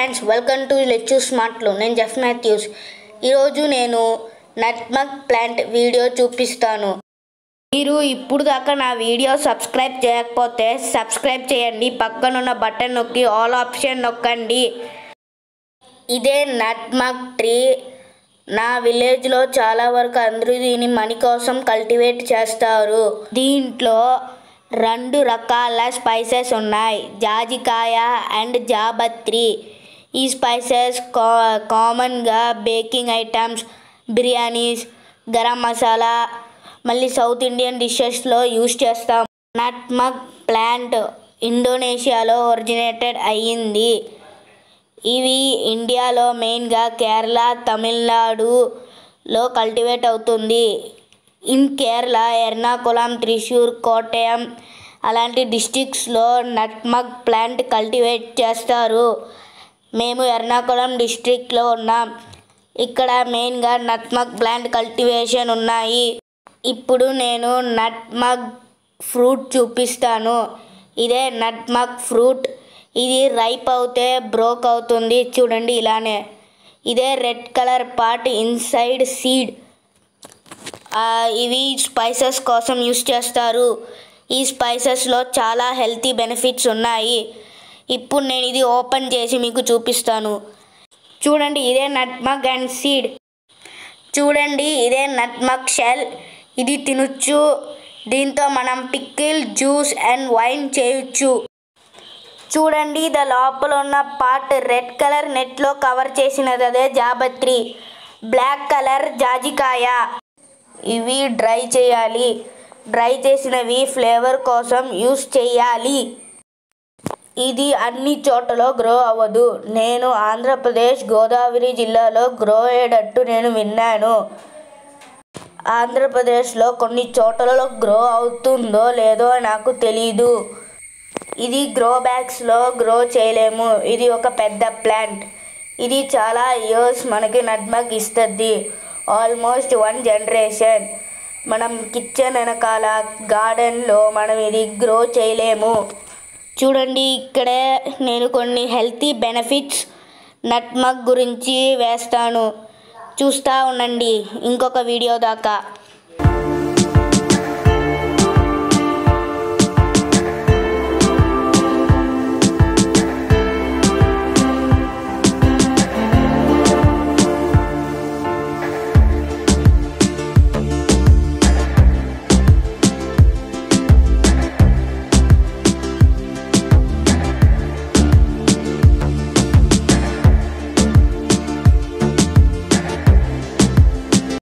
friends welcome to లెచ్చు స్మార్ట్లో నేను జెఫ్ మాథ్యూస్ ఈరోజు నేను నట్మగ్ ప్లాంట్ వీడియో చూపిస్తాను మీరు ఇప్పుడు దాకా నా వీడియో సబ్స్క్రైబ్ చేయకపోతే సబ్స్క్రైబ్ చేయండి పక్కనున్న బటన్ నొక్కి ఆల్ ఆప్షన్ నొక్కండి ఇదే నట్మగ్ ట్రీ నా విలేజ్లో చాలా వరకు అందరూ దీన్ని మనీ కోసం కల్టివేట్ చేస్తారు దీంట్లో రెండు రకాల స్పైసెస్ ఉన్నాయి జాజికాయ అండ్ జాబత్రి ఈ స్పైసెస్ కా కామన్గా బేకింగ్ ఐటమ్స్ బిర్యానీస్ గరం మసాలా మళ్ళీ సౌత్ ఇండియన్ డిషెస్లో యూస్ చేస్తాం నట్మగ్ ప్లాంట్ ఇండోనేషియాలో ఒరిజినేటెడ్ అయ్యింది ఇవి ఇండియాలో మెయిన్గా కేరళ తమిళనాడులో కల్టివేట్ అవుతుంది ఇన్ కేరళ ఎర్నాకుళం త్రిశూర్ కోటయం అలాంటి డిస్టిక్స్లో నట్మగ్ ప్లాంట్ కల్టివేట్ చేస్తారు మేము ఎర్నాకుళం డిస్ట్రిక్ట్లో ఉన్నాం ఇక్కడ మెయిన్గా నట్మగ్ ప్లాంట్ కల్టివేషన్ ఉన్నాయి ఇప్పుడు నేను నట్మగ్ ఫ్రూట్ చూపిస్తాను ఇదే నట్మగ్ ఫ్రూట్ ఇది రైప్ అవుతే బ్రోక్ అవుతుంది చూడండి ఇలానే ఇదే red colour part inside seed ఇవి స్పైసెస్ కోసం యూస్ చేస్తారు ఈ స్పైసెస్లో చాలా హెల్తీ బెనిఫిట్స్ ఉన్నాయి ఇప్పుడు నేను ఇది ఓపెన్ చేసి మీకు చూపిస్తాను చూడండి ఇదే నట్మగ్ అండ్ సీడ్ చూడండి ఇదే నట్మగ్ షెల్ ఇది తినొచ్చు దీంతో మనం పిక్కిల్ జ్యూస్ అండ్ వైన్ చేయొచ్చు చూడండి ద లోపల ఉన్న పార్ట్ రెడ్ కలర్ నెట్లో కవర్ చేసినది అదే జాబత్రి బ్లాక్ కలర్ జాజికాయ ఇవి డ్రై చేయాలి డ్రై చేసినవి ఫ్లేవర్ కోసం యూస్ చేయాలి ఇది అన్ని చోట్ల గ్రో అవ్వదు నేను ఆంధ్రప్రదేశ్ గోదావరి జిల్లాలో గ్రో అయ్యేటట్టు నేను విన్నాను ఆంధ్రప్రదేశ్లో కొన్ని చోట్లలో గ్రో అవుతుందో లేదో నాకు తెలీదు ఇది గ్రో బ్యాగ్స్లో గ్రో చేయలేము ఇది ఒక పెద్ద ప్లాంట్ ఇది చాలా ఇయర్స్ మనకి నట్మగ్ ఇస్తుంది ఆల్మోస్ట్ వన్ జనరేషన్ మనం కిచెన్ వెనకాల గార్డెన్లో మనం ఇది గ్రో చేయలేము చూడండి ఇక్కడే నేను కొన్ని హెల్తీ బెనిఫిట్స్ నట్మగ్ గురించి వేస్తాను చూస్తూ ఉండండి ఇంకొక వీడియో దాకా